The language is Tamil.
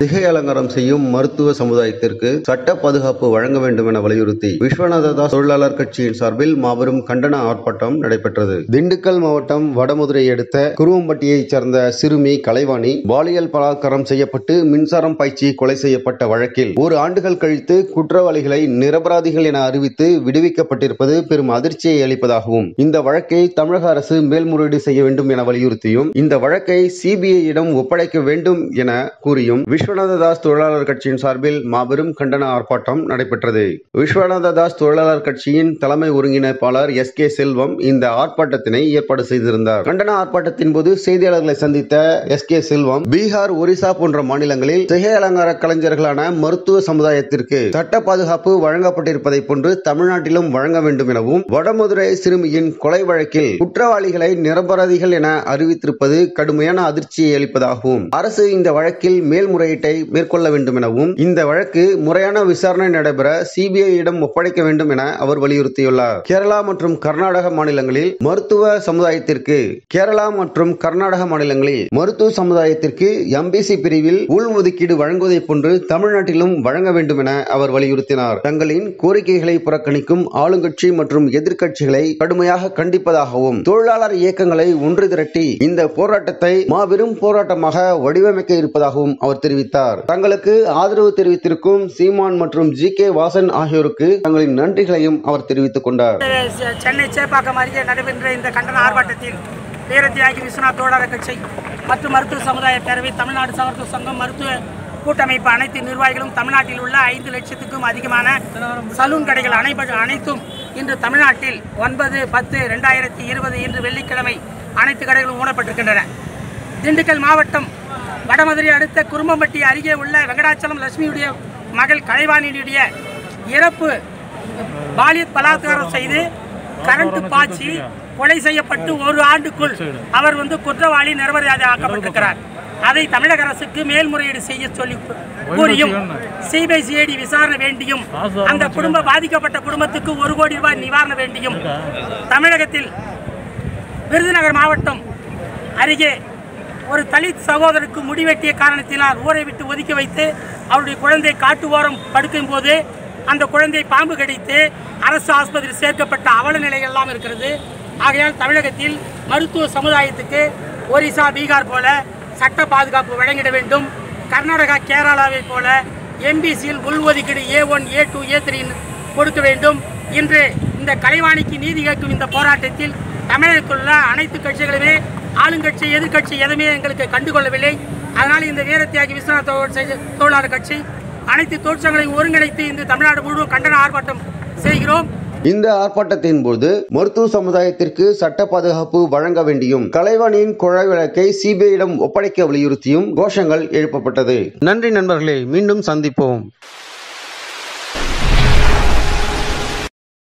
சிகை அலங்காரம் செய்யும் மருத்துவ சமுதாயத்திற்கு சட்ட பாதுகாப்பு வழங்க வேண்டும் என வலியுறுத்தி விஸ்வநாத தாஸ் தொழிலாளர் கட்சியின் சார்பில் மாபெரும் கண்டன ஆர்ப்பாட்டம் நடைபெற்றது திண்டுக்கல் மாவட்டம் வடமதுரை அடுத்த குருவம்பட்டியைச் சேர்ந்த சிறுமி கலைவாணி பாலியல் பலாத்காரம் செய்யப்பட்டு மின்சாரம் பாய்ச்சி கொலை செய்யப்பட்ட வழக்கில் ஒரு ஆண்டுகள் கழித்து குற்றவாளிகளை நிரபராதிகள் என அறிவித்து விடுவிக்கப்பட்டிருப்பது பெரும் அதிர்ச்சியை அளிப்பதாகவும் இந்த வழக்கை தமிழக அரசு மேல்முறையீடு செய்ய வேண்டும் என வலியுறுத்தியும் இந்த வழக்கை சிபிஐயிடம் ஒப்படைக்க வேண்டும் என கூறியும் விஸ்வநாத தாஸ் தொழிலாளர் கட்சியின் சார்பில் மாபெரும் கண்டன ஆர்ப்பாட்டம் நடைபெற்றது விஸ்வநாத தாஸ் தொழிலாளர் கட்சியின் தலைமை ஒருங்கிணைப்பாளர் எஸ் கே செல்வம் இந்த ஆர்ப்பாட்டத்தினை ஏற்பாடு செய்திருந்தார் கண்டன ஆர்ப்பாட்டத்தின் போது செய்தியாளர்களை சந்தித்த எஸ் கே செல்வம் பீகார் ஒரிசா போன்ற மாநிலங்களில் சிகை அலங்கார கலைஞர்களான மருத்துவ சமுதாயத்திற்கு சட்ட பாதுகாப்பு வழங்கப்பட்டிருப்பதை போன்று தமிழ்நாட்டிலும் வழங்க வேண்டும் எனவும் வடமதுரை சிறுமியின் கொலை வழக்கில் குற்றவாளிகளை நிரபராதிகள் என அறிவித்திருப்பது கடுமையான அதிர்ச்சியை அளிப்பதாகவும் அரசு இந்த வழக்கில் மேல்முறையீட்டை மேற்கொள்ள வேண்டும் எனவும் இந்த வழக்கு முறையான விசாரணை நடைபெற சிபிஐயிடம் ஒப்படைக்க வேண்டும் என அவர் வலியுறுத்தியுள்ளார் கேரளா மற்றும் கர்நாடக மாநிலங்களில் மருத்துவ சமுதாயத்திற்கு கேரளா மற்றும் கர்நாடக மாநிலங்களில் மருத்துவ சமுதாயத்திற்கு எம்பிசி பிரிவில் உள்ஒதுக்கீடு வழங்குவதை போன்று தமிழ்நாட்டிலும் வழங்க வேண்டும் என அவர் வலியுறுத்தினார் தங்களின் கோரிக்கைகளை புறக்கணிக்கும் ஆளுங்கட்சி மற்றும் எதிர்க்கட்சிகளை கடுமையாக கண்டிப்பதாகவும் தொழிலாளர் இயக்கங்களை ஒன்று திரட்டி இந்த போராட்டத்தை மாபெரும் போராட்டமாக வடிவமைக்க இருப்பதாகவும் அவர் தெரிவித்தார் தங்களுக்கு ஆதரவு தெரிவித்திருக்கும் சீமான் மற்றும் ஜி கே வாசன் ஆகியோருக்கு தங்களின் நன்றிகளையும் அவர் தெரிவித்துக் கொண்டார் செ- சென்னை சேப்பாக்கம் அருகே நடைபெற்ற இந்த கண்டன ஆர்ப்பாட்டத்தில் வீரத்தியாகி விஸ்வநாத் தொழிலாளர் கட்சி மற்றும் மருத்துவ சமுதாய பேரவை தமிழ்நாடு சமத்துவ சங்கம் மருத்துவ கூட்டமைப்பு அனைத்து நிர்வாகிகளும் தமிழ்நாட்டில் உள்ள ஐந்து லட்சத்துக்கும் அதிகமான சலூன் கடைகள் அனைப அனைத்தும் இன்று தமிழ்நாட்டில் ஒன்பது பத்து ரெண்டாயிரத்தி இருபது இன்று வெள்ளிக்கிழமை அனைத்து கடைகளும் மூடப்பட்டிருக்கின்றன திண்டுக்கல் மாவட்டம் வடமதுரை அடுத்த குரும்பம்பட்டி அருகே உள்ள வெங்கடாச்சலம் லட்சுமியுடைய மகள் கலைவாணியுடைய இறப்பு பாலியல் பலாத்காரம் செய்து கரண்ட் பாய்ச்சி கொலை செய்யப்பட்டு ஒரு ஆண்டுக்குள் அவர் வந்து குற்றவாளி நிரபராதி ஆக்கப்பட்டிருக்கிறார் அதை தமிழக அரசுக்கு மேல்முறையீடு செய்ய சொல்லி கூறியும் சிபிஐசிஐடி விசாரணை வேண்டியும் அந்த குடும்ப பாதிக்கப்பட்ட குடும்பத்துக்கு ஒரு கோடி ரூபாய் நிவாரணம் வேண்டியும் தமிழகத்தில் விருதுநகர் மாவட்டம் அருகே ஒரு தலித் சகோதரருக்கு முடிவெட்டிய காரணத்தினால் ஊரை விட்டு ஒதுக்கி வைத்து அவருடைய குழந்தை காட்டு ஓரம் படுக்கும் போது அந்த குழந்தை பாம்பு கடித்து அரசு ஆஸ்பத்திரியில் சேர்க்கப்பட்ட அவல நிலை எல்லாம் இருக்கிறது ஆகையால் தமிழகத்தில் மருத்துவ சமுதாயத்துக்கு ஒரிசா பீகார் போல சட்ட பாதுகாப்பு வழங்கிட வேண்டும் கர்நாடகா கேரளாவை போல எம்பிசியில் உள்ஒதுக்கீடு A one A two A three கொடுக்க வேண்டும் இன்று இந்த கலைவாணிக்கு நீதி கேட்கும் இந்த போராட்டத்தில் தமிழகத்தில் உள்ள அனைத்து கட்சிகளுமே ஆளுங்கட்சி எதிர்க்கட்சி எதுவுமே எங்களுக்கு கண்டுகொள்ளவில்லை அதனால் இந்த வீரத்தியாகி விஸ்வநாத் தொழில் தொழிலாளர் கட்சி அனைத்து தொழிற்சங்கங்களையும் ஒருங்கிணைத்து இந்த தமிழ்நாடு முழுவதும் கண்டன ஆர்ப்பாட்டம் செய்கிறோம் இந்த ஆர்ப்பாட்டத்தின் போது மருத்துவ சமுதாயத்திற்கு சட்ட பாதுகாப்பு வழங்க வேண்டியும் கலைவாணியின் கொலை வழக்கை சிபிஐயிடம் ஒப்படைக்க வலியுறுத்தியும் கோஷங்கள் எழுப்பப்பட்டது நன்றி நண்பர்களே மீண்டும் சந்திப்போம்